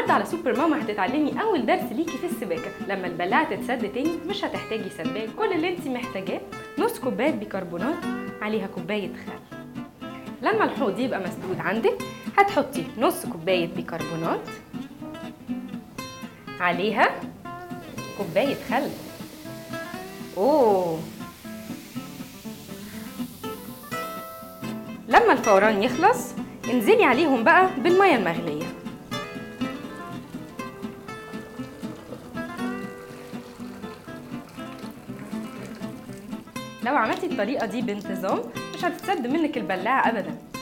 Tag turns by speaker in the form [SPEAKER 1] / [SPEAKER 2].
[SPEAKER 1] النهارده على سوبر ماما هتتعلمي اول درس ليكي في السباكه لما البلاعه تتسد تاني مش هتحتاجي سباك كل اللي انت محتاجاه نص كوبايه بيكربونات عليها كوبايه خل لما الحوض يبقى مسدود عندك هتحطي نص كوبايه بيكربونات عليها كوبايه خل اوه لما الفوران يخلص انزلي عليهم بقى بالميه المغليه لو عملتي الطريقه دي بانتظام مش هتتسد منك البلاعه ابدا